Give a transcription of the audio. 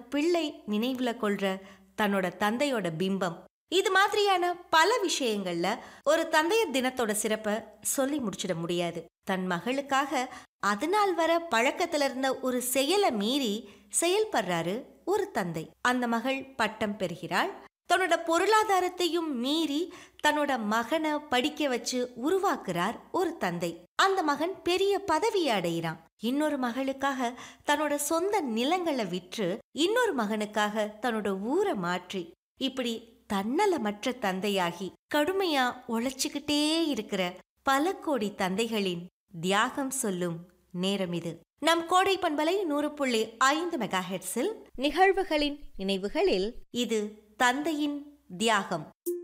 பிள்ளை நினைவுல கொள்ற தன்னோட தந்தையோட பிம்பம் இது மாதிரியான பல விஷயங்கள்ல ஒரு தந்தையர் தினத்தோட சிறப்பை சொல்லி முடிச்சிட முடியாது தன் மகளுக்காக அதனால் வர பழக்கத்துல இருந்த ஒரு செயலை மீறி செயல்படுறாரு ஒரு தந்தை அந்த மகள் பட்டம் பெறுகிறாள் தன்னோட பொருளாதாரத்தையும் மீறி தன்னோட மகனை படிக்க வச்சு உருவாக்குறார் ஒரு தந்தை அந்த மகன் பெரிய பதவியை அடையிறான் இன்னொரு மகளுக்காக தன்னோட சொந்த நிலங்களை விற்று இன்னொரு மகனுக்காக தன்னோட ஊரை மாற்றி இப்படி தன்னலமற்ற தந்தையாகி கடுமையா உழைச்சுக்கிட்டே இருக்கிற பல கோடி தந்தைகளின் தியாகம் சொல்லும் நேரம் இது நம் கோடை பண்பலை நூறு புள்ளி ஐந்து மெகா ஹெட்ஸில் நிகழ்வுகளின் நினைவுகளில் இது தந்தையின் தியாகம்